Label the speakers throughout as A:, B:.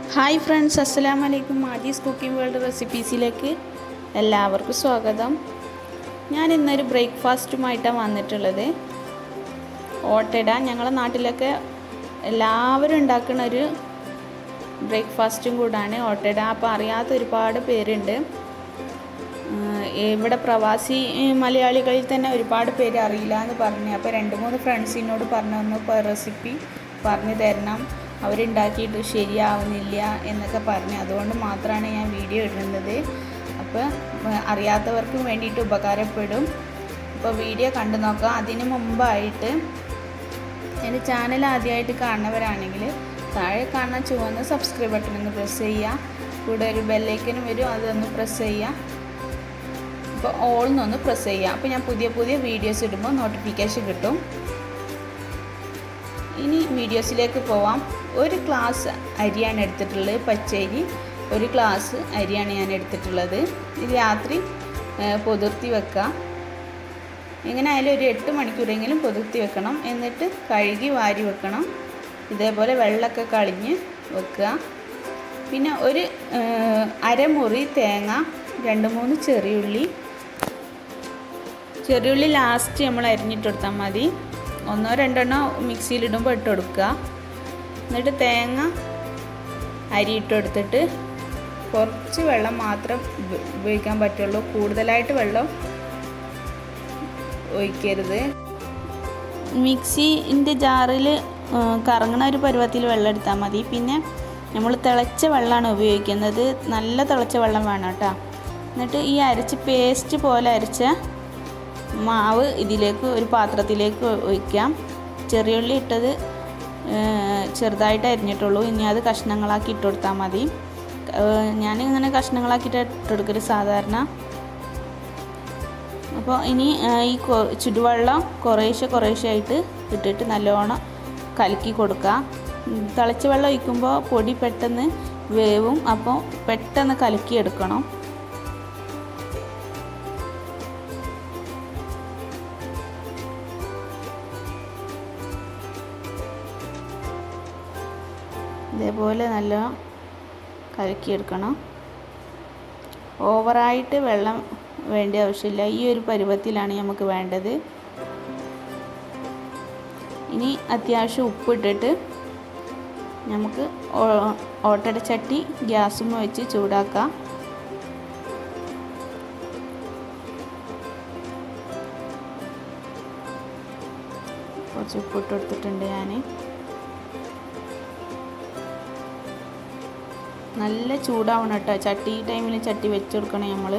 A: hi friends അസ്സലാമു അലൈക്കും മാജീസ് cooking world റെസിപ്പീസിലേക്ക് എല്ലാവർക്കും സ്വാഗതം ഞാൻ ഇന്നൊരു ബ്രേക്ക്ഫാസ്റ്റുമായിട്ടാണ് വന്നിട്ടുള്ളത് ഓട്ടട ഞങ്ങളെ നാട്ടിലൊക്കെ എല്ലാവരും ഉണ്ടാക്കുന്ന ഒരു ബ്രേക്ക്ഫാസ്റ്റും കൂടാണ് ഓട്ടട അപ്പോൾ അറിയാത്ത ഒരുപാട് പേരുണ്ട് ഉം, ഇവിടെ പ്രവാസി ഉം, മലയാളികളിൽ തന്നെ ഒരുപാട് പേര് അറിയില്ല എന്ന് പറഞ്ഞു അപ്പോൾ രണ്ട് മൂന്ന് ഫ്രണ്ട്സിനോട് പറഞ്ഞു ഒന്ന് റെസിപ്പി പറഞ്ഞു തരണം അവരുണ്ടാക്കിയിട്ട് ശരിയാവുന്നില്ല എന്നൊക്കെ പറഞ്ഞു അതുകൊണ്ട് മാത്രമാണ് ഞാൻ വീഡിയോ ഇടുന്നത് അപ്പോൾ ഉം, അറിയാത്തവർക്കും വേണ്ടിയിട്ട് ഉപകാരപ്പെടും അപ്പോൾ വീഡിയോ കണ്ടു നോക്കാം അതിന് മുമ്പായിട്ട് എൻ്റെ ചാനൽ ആദ്യമായിട്ട് കാണുന്നവരാണെങ്കിൽ താഴെ കാണുന്ന ചുവന്ന സബ്സ്ക്രൈബ് ബട്ടൺ ഒന്ന് പ്രസ് ചെയ്യുക കൂടെ ഒരു ബെല്ലൈക്കനും വരും അതൊന്ന് പ്രസ് ചെയ്യുക അപ്പോൾ ഓൾന്നൊന്ന് പ്രസ് ചെയ്യുക അപ്പോൾ ഞാൻ പുതിയ പുതിയ വീഡിയോസ് ഇടുമ്പോൾ നോട്ടിഫിക്കേഷൻ കിട്ടും ഇനി വീഡിയോസിലേക്ക് പോവാം ഒരു ഗ്ലാസ് അരിയാണ് എടുത്തിട്ടുള്ളത് പച്ചരി ഒരു ഗ്ലാസ് അരിയാണ് ഞാൻ എടുത്തിട്ടുള്ളത് ഇത് രാത്രി ഏ, പൊതിർത്തി വെക്കുക എങ്ങനെ ആയാലും ഒരു എട്ട് മണിക്കൂറെങ്കിലും പൊതിർത്തി വെക്കണം എന്നിട്ട് കഴുകി വാരി വെക്കണം ഇതേപോലെ വെള്ളമൊക്കെ കളഞ്ഞ് വെക്കുക പിന്നെ ഒരു ഏ, അരമുറി തേങ്ങ രണ്ട് മൂന്ന് ചെറിയുള്ളി ചെറിയുള്ളി ലാസ്റ്റ് നമ്മൾ അരിഞ്ഞിട്ട് കൊടുത്താൽ മതി ഒന്നോ രണ്ടെണ്ണോ മിക്സിയിലിടുമ്പോൾ ഇട്ട് കൊടുക്കുക എന്നിട്ട് തേങ്ങ അരി ഇട്ട് കൊടുത്തിട്ട് കുറച്ച് വെള്ളം മാത്രം ഉപ- ഉപയോഗിക്കാൻ പറ്റുള്ളൂ കൂടുതലായിട്ട് വെള്ളം ഒഴിക്കരുത് മിക്സിൻ്റെ ജാറിൽ കറങ്ങണ ഒരു പരുവത്തിൽ വെള്ളം എടുത്താൽ മതി പിന്നെ നമ്മൾ തിളച്ച വെള്ളമാണ് ഉപയോഗിക്കുന്നത് നല്ല തിളച്ച വെള്ളം വേണം കേട്ടോ എന്നിട്ട് ഈ അരച്ച് പേസ്റ്റ് പോലെ അരച്ച മാവ് ഇതിലേക്ക് ഒരു പാത്രത്തിലേക്ക് ഒഴിക്കാം ചെറിയുള്ളി ഇട്ടത് ഏഹ്, ചെറുതായിട്ട് അരിഞ്ഞിട്ടുള്ളൂ ഇനി അത് കഷ്ണങ്ങളാക്കി ഇട്ട് കൊടുത്താൽ മതി ഏഹ്, ഞാനിങ്ങനെ കഷ്ണങ്ങളാക്കിയിട്ട് ഇട്ട് കൊടുക്കൽ സാധാരണ അപ്പോൾ ഇനി ആ, ഈ കൊ- ചുടുവെള്ളം കുറേശ്ശെ കുറേശ്ശെ ആയിട്ട് ഇട്ടിട്ട് നല്ലോണം കലക്കി കൊടുക്കുക ഉം, തിളച്ച വെള്ളം ഒഴിക്കുമ്പോൾ പൊടി പെട്ടെന്ന് വേവും അപ്പോൾ പെട്ടെന്ന് കലക്കി എടുക്കണം ഇതേപോലെ നല്ല കലക്കിയെടുക്കണം ഓവറായിട്ട് വെള്ളം വേണ്ട ആവശ്യമില്ല ഈ ഒരു പരുവത്തിലാണ് നമുക്ക് വേണ്ടത് ഇനി അത്യാവശ്യം ഉപ്പിട്ടിട്ട് നമുക്ക് ഓ- ഓട്ടട ചട്ടി ഗ്യാസും വെച്ച് ചൂടാക്കാം കുറച്ച് ഉപ്പിട്ട് കൊടുത്തിട്ടുണ്ട് ഞാൻ നല്ല ചൂടാവണം കേട്ടോ ചട്ടി ഈ ടൈമിൽ ചട്ടി വെച്ച് കൊടുക്കണം നമ്മൾ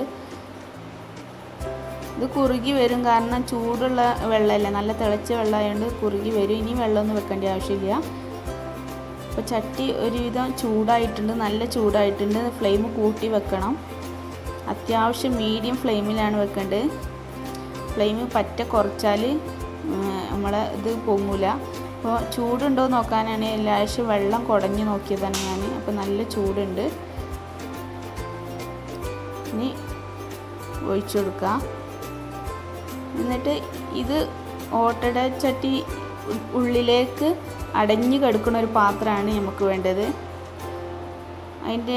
A: ഇത് കുറുകി വരും കാരണം ചൂടുള്ള വെള്ളമല്ലേ നല്ല തിളച്ച വെള്ളമായതുകൊണ്ട് കുറുകി വരും ഇനി വെള്ളമൊന്നും വെക്കേണ്ട ആവശ്യമില്ല അപ്പോൾ ചട്ടി ഒരുവിധം ചൂടായിട്ടുണ്ട് നല്ല ചൂടായിട്ടുണ്ട് ഫ്ലെയിം കൂട്ടി വെക്കണം അത്യാവശ്യം മീഡിയം ഫ്ലെയിമിലാണ് വെക്കേണ്ടത് ഫ്ലെയിം പറ്റ കുറച്ചാൽ നമ്മളെ ഇത് പൊങ്ങൂല അപ്പോൾ ചൂടുണ്ടോ എന്ന് നോക്കാനാണ് ലാശം വെള്ളം കുടഞ്ഞ് നോക്കിയതാണ് ഞാൻ അപ്പോൾ നല്ല ചൂടുണ്ട് ഇനി ഒഴിച്ചു കൊടുക്കുക എന്നിട്ട് ഇത് ഓട്ടട ചട്ടി ഉ- ഉള്ളിലേക്ക് അടഞ്ഞു കിടക്കുന്ന ഒരു പാത്രമാണ് നമുക്ക് വേണ്ടത് അതിൻ്റെ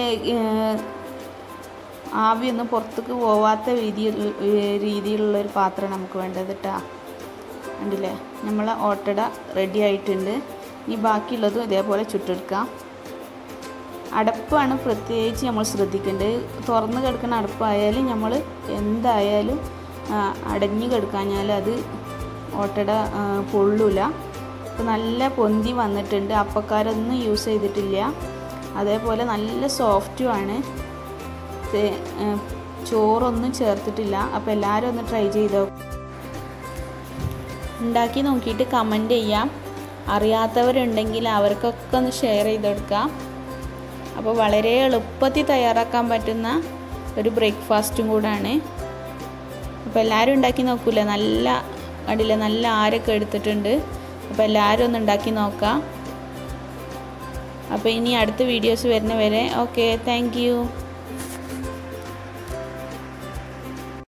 A: ആവിയൊന്നും പുറത്തേക്ക് പോവാത്ത രീതിയിൽ രീതിയിലുള്ള ഒരു പാത്രമാണ് നമുക്ക് വേണ്ടത് കേട്ടോ കണ്ടില്ലേ നമ്മൾ ഓട്ടട റെഡി ആയിട്ടുണ്ട് ഇനി ബാക്കിയുള്ളതും ഇതേപോലെ ചുട്ടെടുക്കാം അടപ്പാണ് പ്രത്യേകിച്ച് നമ്മൾ ശ്രദ്ധിക്കേണ്ടത് തുറന്ന് കിടക്കുന്ന അടപ്പായാലും നമ്മൾ എന്തായാലും ആ, അടഞ്ഞു കിടക്കാഞ്ഞാൽ അത് ഓട്ടട ആ, പൊള്ളൂല അപ്പോൾ നല്ല പൊന്തി വന്നിട്ടുണ്ട് അപ്പക്കാരൊന്നും യൂസ് ചെയ്തിട്ടില്ല അതേപോലെ നല്ല സോഫ്റ്റുമാണ് തേ- ആ, ചോറൊന്നും ചേർത്തിട്ടില്ല അപ്പോൾ എല്ലാവരും ഒന്ന് ട്രൈ ചെയ്തോ ഉണ്ടാക്കി നോക്കിയിട്ട് കമൻറ്റ് ചെയ്യാം അറിയാത്തവരുണ്ടെങ്കിൽ അവർക്കൊക്കെ ഒന്ന് ഷെയർ ചെയ്ത് കൊടുക്കാം അപ്പോൾ വളരെ എളുപ്പത്തിൽ തയ്യാറാക്കാൻ പറ്റുന്ന ഒരു ബ്രേക്ക്ഫാസ്റ്റും കൂടാണ് അപ്പോൾ എല്ലാവരും ഉണ്ടാക്കി നോക്കൂല നല്ല കണ്ടില്ല നല്ല ആരൊക്കെ എടുത്തിട്ടുണ്ട് അപ്പോൾ എല്ലാവരും ഒന്ന് ഉണ്ടാക്കി നോക്കാം അപ്പോൾ ഇനി അടുത്ത വീഡിയോസ് വരുന്നവരെ ഓക്കെ താങ്ക്